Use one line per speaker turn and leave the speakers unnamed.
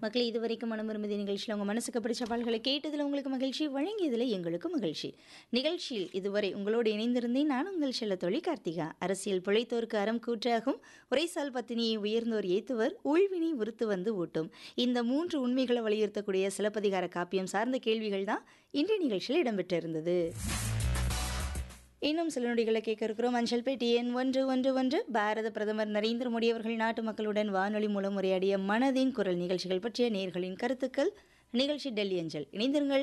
மக்களே இதுவரைக்கும் மனம் விரும்புதி நிகழ்ச்சியில் உங்கள் மனசுக்கு பிடிச்ச பாடல்களை கேட்டதில் உங்களுக்கு மகிழ்ச்சி வழங்கியதில் எங்களுக்கு மகிழ்ச்சி நிகழ்ச்சியில் இதுவரை உங்களோடு இணைந்திருந்தேன் நான் உங்கள் செல்ல தொழி கார்த்திகா அரசியல் பிழைத்தோருக்கு அறம் கூற்றாகும் உரைசால் பத்தினியை உயர்ந்தோர் ஏத்துவர் ஊழ்வினை உறுத்து வந்து ஊட்டும் இந்த மூன்று உண்மைகளை வலியுறுத்தக்கூடிய சிலப்பதிகார காப்பியம் சார்ந்த கேள்விகள் தான் இன்றைய நிகழ்ச்சியில் இடம்பெற்றிருந்தது இன்னும் சில நொடிகளை கேட்க இருக்கிறோம் அஞ்சல் பேட்டி எண் ஒன்று ஒன்று ஒன்று பாரத பிரதமர் நரேந்திர மோடி அவர்கள் நாட்டு மக்களுடன் வானொலி மூலம் உரையாடிய மனதின் குரல் நிகழ்ச்சிகள் பற்றிய நேர்களின் கருத்துக்கள் நிகழ்ச்சி டெல்லி அஞ்சல் இணைந்திருங்கள்